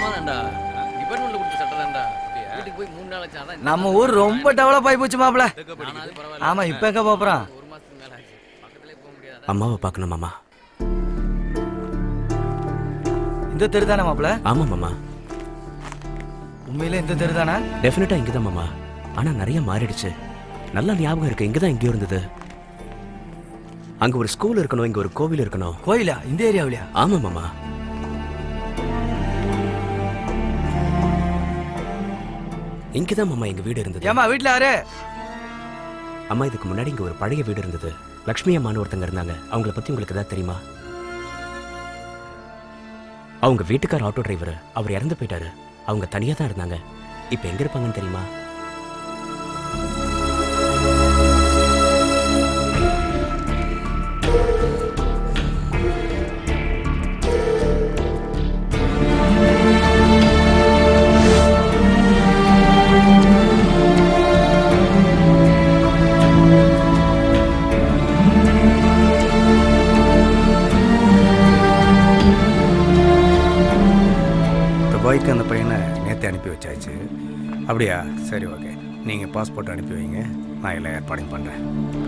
நிஜமா தான்டா டிபார்ட்மெண்ட்ல கொடுத்த சட்டை தான்டா வீட்டுக்கு போய் மூணு நாள் ஆச்சு அதான் நம்ம ஊர் ரொம்ப டெவலப் ஆகி போச்சு மாப்பிள நானாவது பரவாயில்ல ஆமா இப்ப எங்க போறோம் ஒரு மாசத்துக்கு மேல ஆச்சு பக்கத்துலயே போக முடியாது அம்மாவை பார்க்கணும் மாமா இந்த தெரு தானே மாப்பிள ஆமா மாமா உண்மையிலே இந்த தெரு தானே டெஃபினட்டா இங்கதான் மாமா ஆனா நிறைய மாறிடுச்சு நல்லா ஞாபகம் இருக்கு இங்கதான் எங்கேயோ இருந்தது அங்க ஒரு ஸ்கூல் இருக்கணும் இங்க ஒரு கோவில் இருக்கணும் கோயிலா இந்த ஏரியாவிலயா ஆமா மாமா இங்கதான் மாமா எங்க வீடு இருந்தது ஏமா வீட்ல யாரு அம்மா இதுக்கு முன்னாடி இங்க ஒரு பழைய வீடு இருந்தது லக்ஷ்மி அம்மான்னு ஒருத்தங்க இருந்தாங்க அவங்கள பத்தி உங்களுக்கு ஏதாவது தெரியுமா அவங்க வீட்டுக்கார் ஆட்டோ டிரைவர் அவர் இறந்து போயிட்டாரு அவங்க தனியா தான் இருந்தாங்க இப்ப எங்க இருப்பாங்கன்னு தெரியுமா துபாய்க்கு அந்த பையனை நேற்று அனுப்பி வச்சாச்சு அப்படியா சரி ஓகே நீங்கள் பாஸ்போர்ட் அனுப்பி வைங்க நான் எல்லாம் ஏற்பாடும் பண்ணுறேன்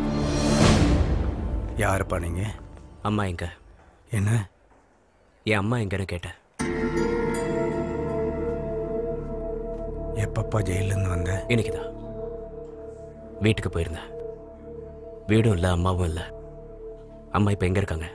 யாருப்பா நீங்கள் அம்மா எங்க என்ன என் அம்மா எங்கன்னு கேட்டேன் எப்பப்பா ஜெயிலேருந்து வந்த இன்னைக்குதான் வீட்டுக்கு போயிருந்தேன் வீடும் இல்லை அம்மாவும் இல்லை அம்மா இப்போ எங்க இருக்காங்க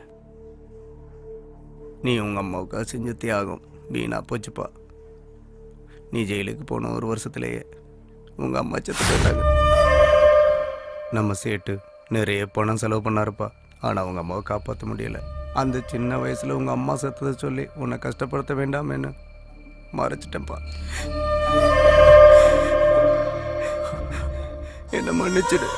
நீ உங்கள் அம்மாவுக்கா செஞ்ச தியாகம் வீணா போச்சுப்பா நீ ஜெயிலுக்கு போன ஒரு வருஷத்துலேயே உங்கள் அம்மா செத்து போயிட்டாங்க நம்ம சேட்டு நிறைய பணம் செலவு பண்ணாருப்பா ஆனால் உங்கள் அம்மாவை காப்பாற்ற முடியல அந்த சின்ன வயசில் உங்கள் அம்மா செத்ததை சொல்லி உன்னை கஷ்டப்படுத்த வேண்டாமேன்னு மறைச்சிட்டேன்ப்பா என்ன மன்னிச்சிடு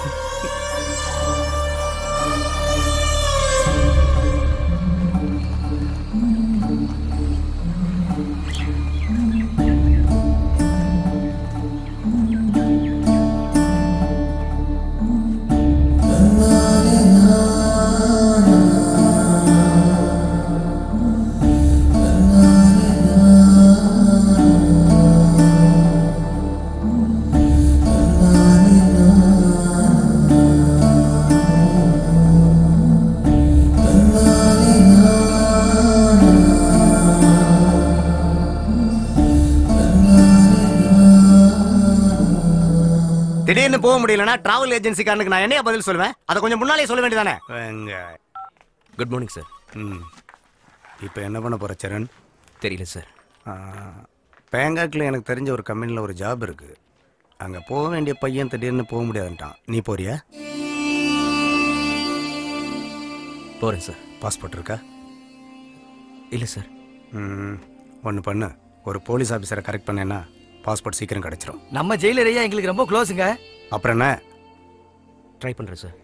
திடீர்னு போக முடியலன்னா டிராவல் ஏஜென்சிக்காரனுக்கு நான் என்னைய பதில் சொல்லுவேன் அதை கொஞ்சம் முன்னாலே சொல்ல வேண்டியதானே வெங்காய குட் மார்னிங் சார் ம் இப்போ என்ன பண்ண போகிற சரண் தெரியல சார் பேங்காக்கில் எனக்கு தெரிஞ்ச ஒரு கம்பெனியில் ஒரு ஜாப் இருக்குது அங்கே போக வேண்டிய பையன் திடீர்னு போக முடியாதுன்ட்டான் நீ போறியா போறேன் சார் பாஸ்போர்ட் இருக்கா இல்லை சார் ம் ஒன்று பண்ணு ஒரு போலீஸ் ஆஃபீஸரை கரெக்ட் பண்ணேன்னா பாஸ்போர்ட் சீக்கிரம் கிடச்சிரும் நம்ம ஜெயிலர் ஐயா எங்களுக்கு ரொம்ப க்ளோஸுங்க அப்புறம் என்ன ட்ரை பண்ணுறேன் சார்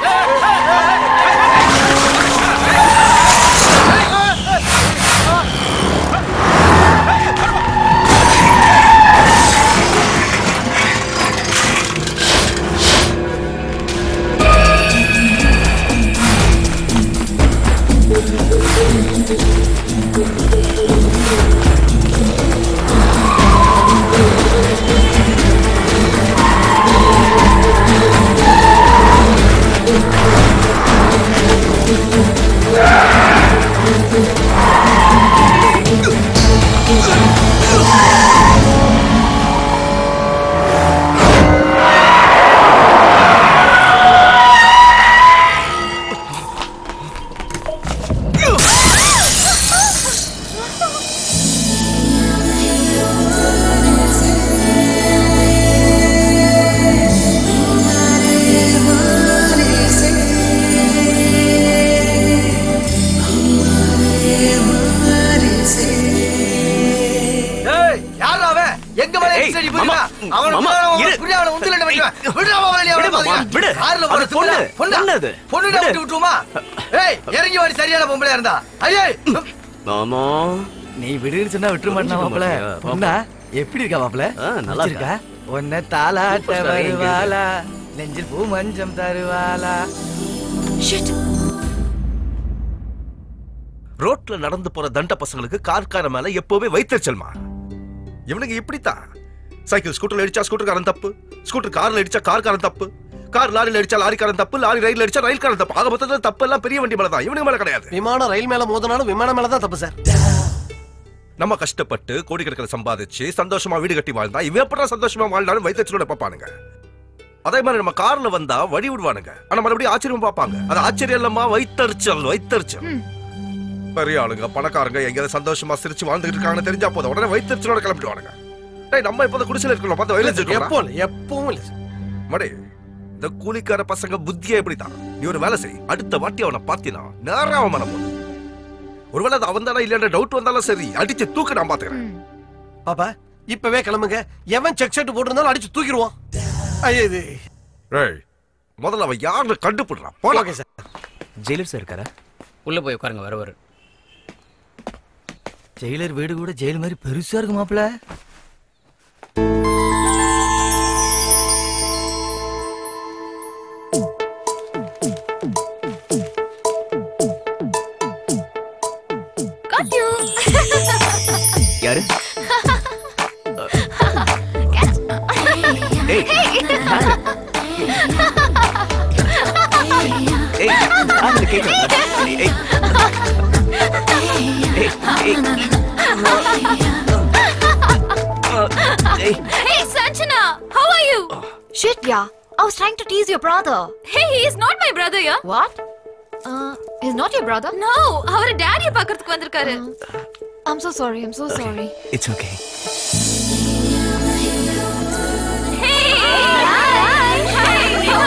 ஏய் யாரா அவன் எங்க மேல ஏய், எக்ஸ்ட்ரா மாமா, புரியுதா அவன மாமா, இரு. புரிய அவன உந்தில வைக்கிறேன் விடு அவன வெளிய விடு, மாமா, விடு. கார்ல அது போற பொண்ணு, பொண்ணு பொண்ணு பொண்ணு அது. பொண்ணு விடு. விட்டு விட்டுமா ஏய் இறங்கி வாடி சரியான பொம்பளையா இருந்தா ஐயே மாமா நீ விடுன்னு சொன்னா விட்டுற மாட்டா புரிஞ்சுக்க மாப்ள மாட்டியா? பொண்ணா எப்படி இருக்கா மாப்ள ஆ, நல்லா இருக்கா. உன்னை தாலாட்ட Super star, எங்க இருக்கு? வருவாளா நெஞ்சில் பூ மஞ்சம் தருவாளா ரோட்ல நடந்து போற தண்ட பசங்களுக்கு கார்கார மேல எப்பவுமே வைத்தறிச்சல்மா இவனுங்க இப்படித்தான் சைக்கிள் ஸ்கூட்டர்ல அடிச்சா ஸ்கூட்டர்காரன் தப்பு ஸ்கூட்டர் கார்ல அடிச்சா கார்காரன் தப்பு கார் லாரில அடிச்சா லாரிக்காரன் தப்பு லாரி ரயில்ல அடிச்சா ரயில்காரன் தப்பு ஆக மொத்தத்துல தப்பு எல்லாம் பெரிய வண்டி மேல தான் இவனுங்க மேல கிடையாது விமானம் ரயில் மேல மோதினாலும் விமானம் மேல தான் தப்பு சார் நம்ம கஷ்டப்பட்டு கோடிக்கணக்கில் சம்பாதிச்சு சந்தோஷமா வீடு கட்டி வாழ்ந்தா இவன் எப்படா சந்தோஷமா வாழ்ந்தாலும் வைத்தறிச்சலோட பார்ப்பானுங்க அதே மாதிரி நம்ம கார்ல வந்தா வழி விடுவானுங்க ஆனா மறுபடியும் ஆச்சரியம் பார்ப்பாங்க அது ஆச்சரியம் இல்லம்மா வைத்தறிச்சல் வைத்தறிச்சல் பெரிய ஆளுங்க பணக்காரங்க எங்கேயாவது சந்தோஷமா சிரிச்சு வாழ்ந்துட்டு இருக்காங்கன்னு தெரிஞ்சா போதும் உடனே வைத்தறிச்சலோட கிளம்பிடுவானுங்க டேய் நம்ம இப்ப குடிசையில இருக்கணும் பார்த்து வயலன்ஸ் எப்போ இருக்கோம் இல்ல எப்பவும் இல்ல சார் மடே இந்த கூலிக்கார பசங்க புத்தியே இப்படித்தான் நீ ஒரு வேலை செய் அடுத்த வாட்டி அவனை பாத்தினா நேரா அவன் மனம் போகுது ஒருவேளை அது அவன் தானே இல்லைன்ற டவுட் வந்தாலும் சரி அடிச்சு தூக்க நான் பாத்துக்கிறேன் பாப்பா இப்பவே கிளம்புங்க எவன் செக் ஷர்ட் போட்டிருந்தாலும் அடிச்சு தூக்கிடுவான் ஐயோ இது ஏய் முதல்ல அவன் யாருன்னு கண்டுபிடுறான் போலாம் ஓகே சார் ஜெயிலர் சார் இருக்காரா உள்ள போய் உட்காருங்க வருவாரு ஜெயிலர் வீடு கூட ஜெயில் மாதிரி பெருசா இருக்கு மாப்பிள Got you. யாரு ஏய் ஏய் ஆளு கேக்குறா ஏய் ஏய் ஏய் ஏய் Hey, Sanchana, how are you? Shit, yeah. I was trying to tease your brother. Hey, he is not my brother, yeah. What? Uh, he's not your brother? No, அவர் டாடியை பார்க்கிறதுக்கு வந்திருக்காரு. I'm so sorry. I'm so sorry. It's okay Hey, hi. Hi.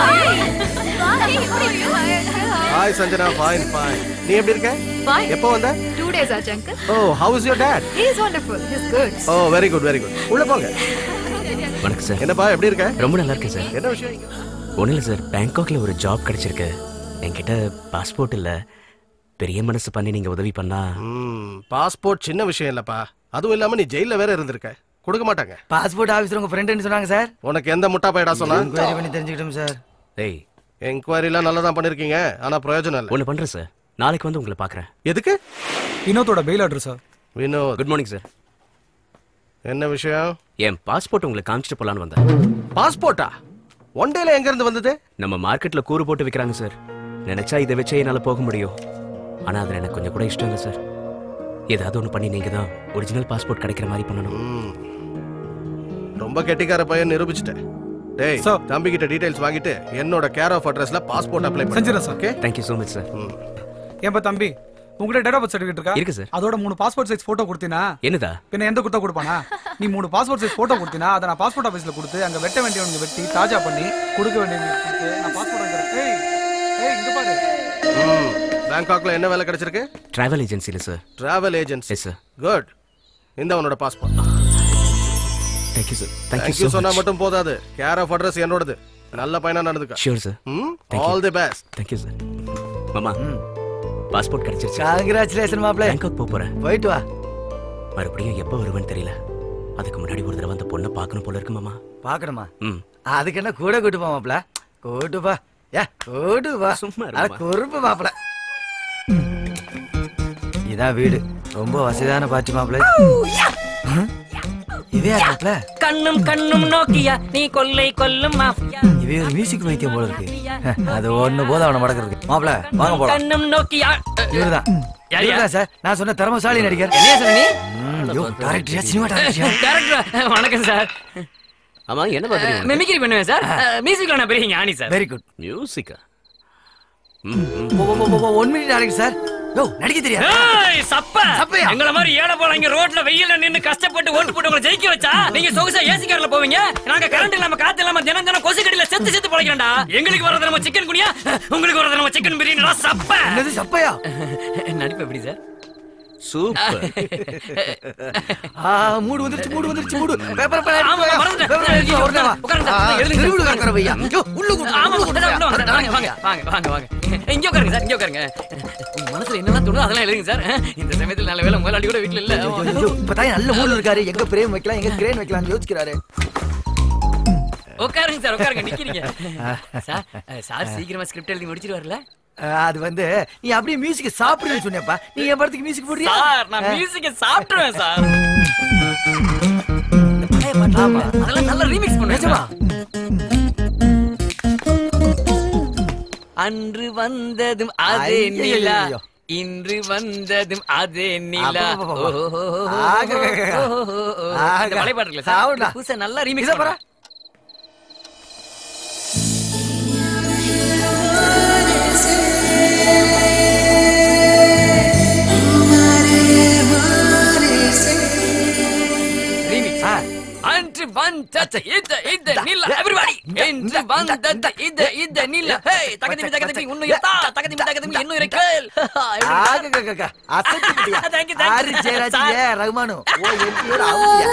Hi Sanjana fine fine நீ எப்படி இருக்க Fine. எப்போ வந்த Two days ஆச்சு uncle. Oh how is your dad He is wonderful. He's good. Oh very good very good உள்ள போங்க வணக்கம் sir என்னப்பா எப்படி இருக்க ரொம்ப நல்லா இருக்கேன் சார் என்ன விஷயம் ஒன்றும் இல்லை சார் பேங்காக்ல ஒரு ஜாப் கிடைச்சிருக்கு என்கிட்ட பாஸ்போர்ட் இல்லை பெரிய மனசு பண்ணி நீங்கள் உதவி பண்ணா ம் பாஸ்போர்ட் சின்ன விஷயம் இல்லப்பா அதுவும் இல்லாம நீ ஜெயில வேற இருந்திருக்க கொடுக்க மாட்டாங்க பாஸ்போர்ட் ஆபீசர் உங்க ஃப்ரெண்ட்னு சொன்னாங்க சார் உனக்கு எந்த முட்டா பையடா சொன்னா என்கொயரி பண்ணி தெரிஞ்சுக்கிட்டோம் சார் ஏய் என்கொயரிலாம் நல்லா தான் பண்ணிருக்கீங்க ஆனா பிரயோஜனம் இல்லை ஒன்று பண்ணுறேன் சார் நாளைக்கு வந்து உங்களை பார்க்குறேன் எதுக்கு வினோத்தோட bail order sir Vinod good morning sir என்ன விஷயம் என் பாஸ்போர்ட் உங்களுக்கு காமிச்சிட்டு போலான்னு வந்தேன் பாஸ்போர்ட்டா ஒன் டேல எங்க இருந்து வந்தது நம்ம மார்க்கெட்டில் கூறு போட்டு விற்கிறாங்க சார் நினைச்சா இதை வச்சே என்னால் போக முடியும் ஆனால் அதில் எனக்கு கொஞ்சம் கூட இஷ்டம் இல்லை சார் ஏதாவது ஒன்று பண்ணி நீங்கள் தான் ஒரிஜினல் பாஸ்போர்ட் கிடைக்கிற மாதிரி பண்ணணும் ம். ரொம்ப கெட்டிக்கார பையன் நிரூபிச்சிட்டேன் டேய் Sir. தம்பி கிட்ட டீடைல்ஸ் வாங்கிட்டு என்னோட கேர் ஆஃப் அட்ரஸ்ல பாஸ்போர்ட் அப்ளை பண்ணு செஞ்சிடறேன் sir okay thank you so much sir ஏன்பா தம்பி உங்ககிட்ட டேட் ஆஃப் பர்த் சர்டிஃபிகேட் இருக்கா இருக்கு சார். அதோட மூணு பாஸ்போர்ட் சைஸ் போட்டோ கொடுத்தினா என்னதா பின்ன எந்த கொடுத்தா கொடுப்பானா நீ மூணு பாஸ்போர்ட் சைஸ் போட்டோ கொடுத்தினா அதை நான் பாஸ்போர்ட் ஆஃபீஸ்ல கொடுத்து அங்க வெட்ட வேண்டியவனுக்கு வெட்டி தாஜா பண்ணி கொடுக்க வேண்டியவனுக்கு கொடுத்து நான் பாஸ்போர்ட் வாங்குறேன் ஏய் ஏய் இங்க பாரு ம். பேங்காக்ல என்ன வேலை கிடைச்சிருக்கு ட்ராவல் ஏஜென்சியில் sir travel agency yes sir good இந்த உன்னோட passport thank you sir thank you thank you so சொன்னா மச் மட்டும் போதாது கேர் ஆஃப் அட்ரஸ் என்னோடது நல்ல பையனா நடந்துக்க ஷியோர் சார் ம் Thank you. All the best thank you sir மாமா பாஸ்போர்ட் கிடைச்சிருச்சு கங்க்ராச்சுலேஷன் மாப்பிள பேங்காக் போக போகிறேன் போயிட்டு வா மறுபடியும் எப்போ வருவேன்னு தெரியல அதுக்கு முன்னாடி ஒரு தடவை அந்த பொண்ணை பார்க்கணும் போல இருக்கு மாமா பாக்கணுமா ம் அதுக்கு என்ன கூட கூட்டு போ மாப்பிள கூட்டு பா ஏ கூட்டு பா சும்மா அட இருமா. குறுப்பு மாப்பிள இதான் வீடு ரொம்ப வசதியான பாட்டி மாப்பிள இதே யார் மாப்பிள கண்ணும் கண்ணும் நோக்கியா நீ கொல்லை கொல்லும் மாஃபியா இவே ஒரு மியூசிக் வைத்தியம் போல இருக்கு அது ஒண்ணு போதும் அவனை மடக்கிறதுக்கு மாப்பிள வாங்க போலாம் கண்ணும் நோக்கியா இவருதான் யார் யார்? இவர்தான் சார் நான் சொன்ன திறமசாலி நடிகர் என்ன சொன்ன நீ ம், யோ, டைரக்டரியா, சினிமா டைரக்டரியா? டேரக்டர் வணக்கம் சார் ஆமா என்ன பார்க்குறீங்க மிமிக்ரி பண்ணுவேன் சார் மியூசிக்ல நான் பெரிய ஞானி சார் வெரி குட் மியூசிக்கா ம் ம். ஒன் மினிட் டைரக்டர் சார் யோ நடிக்க தெரியாது ஏய், சப்ப சப்பையா? எங்கள மாதிரி ஏழை போல இங்க ரோட்ல வெயில்ல நின்னு கஷ்டப்பட்டு ஓட்டு போட்டு உங்களை ஜெயிக்க வச்சா நீங்க சொகுசா ஏசி கார்ல போவீங்க நாங்க கரண்ட் இல்லாம காத்து இல்லாம தினம் தினம் கொசு கடியில செத்து செத்து பழைக்கிறோம்டா எங்களுக்கு வரது நம்ம சிக்கன் குனியா உங்களுக்கு வரது நம்ம சிக்கன் பிரியாணி சப்ப என்னது சப்பையா நடிப்பு எப்படி சார் சூப்பர் ஆ, மூடு வந்துருச்சு மூடு வந்துருச்சு மூடு பேப்பர் பேப்பர் ஆமா, மறந்துட்டேன். பேப்பர் எடுத்து வா, உடனே வா. உட்காருங்க சார். ஆ, எழுதுங்க. திருவிழு காக்கிற பையா யோ, உள்ள கூட்டு, ஆமா உள்ள கூட்டு உள்ள பையா. வாங்க வாங்க வாங்க வாங்க வாங்க வாங்க இங்க உட்காருங்க சார் இங்க உட்காருங்க உங்க மனசுல என்னெல்லாம் தோணுதோ அதெல்லாம் எழுதுங்க சார் இந்த சமயத்துல நல்ல வேலை முதலாளி கூட வீட்டுல இல்ல ஐயோ, ஐயோ, இப்பதான் நல்ல மூடு இருக்காரு எங்க பிரேம் வைக்கலாம் எங்க கிரேன் வைக்கலாம் யோசிக்கிறாரு உட்காருங்க சார் உட்காருங்க நிக்கிறீங்க சார் அஹ், சார் சீக்கிரமா ஸ்கிரிப்ட் எழுதி முடிச்சிட்டு வரல அது வந்து நீ அப்படியே மியூசிக் சாப்பிடுன்னு சொன்னியப்பா நீ என் படத்துக்கு மியூசிக் போடுறியா சார் நான் மியூசிக்க சாப்பிட்டுருவேன் சார் ஆமா அதெல்லாம் நல்ல ரீமிக்ஸ் நிஜமா அன்று வந்ததும் அதே ஐயையோ. நிலா இன்று வந்ததும் அதே நிலா அப்பப்பப்பப்பா. ஓஹோஹோஹோ. ஆக, ஆக, ஆக. ஓஹோஹோஹோ. ஆக. இந்த பழைய பாட்டு இருக்குல்ல சாவுடா. சார் புதுசா நல்லா ரீமிக்ஸ் இதை பாரு. பண்றேன் ரீமிக்ஸ் அன்று வந்தது இது இது நில எவ்ரிபடி என்று வந்தது இது இது நில ஹே தகதிமி தகதிமி இன்னும் இருக்கா தகதிமி தகதிமி இன்னும் இருக்கேல் ஆக, ஆக, ஆக. அசத்திட்டியா? Thank you, thank you, Aari Jayaraj, sir. A ரகுமானு ஓ என்டிஆர் அவுட்டியா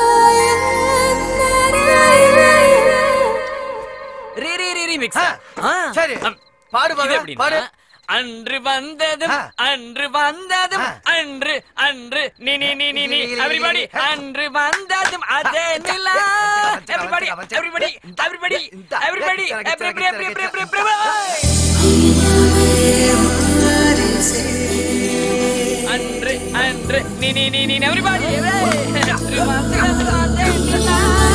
ரீ ரீ ரீ ரீமிக்ஸ் சரி பாடு இது பாடு எப்படின்னா, பாடு அன்று வந்ததும் அன்று வந்ததும் அன்று அன்று நீ நீ நீ நீ நீ எவ்ரிபடி அன்று வந்ததும் அதே நிலா everybody everybody everybody everybody every every every every every அன்று அன்று நீ நீ நீ நீ எவ்ரிபடி அன்று வந்ததும் அதே நிலா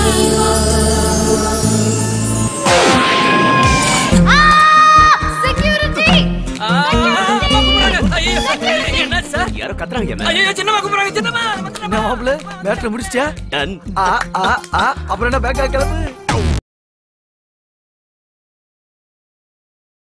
செக்யூரிட்டி ஆ, அம்மா கூப்பிடுறாங்க. ஐயோ, என்ன சார் யாரோ கத்துறாங்க ஐயோ சின்னம்மா கூப்பிடுறாங்க சின்னம்மா என்ன மாப்பிள்ள பேட்டரி முடிச்சிட்டியா ஆ ஆ ஆ அப்புறம் என்ன பேக்கா கிளம்பு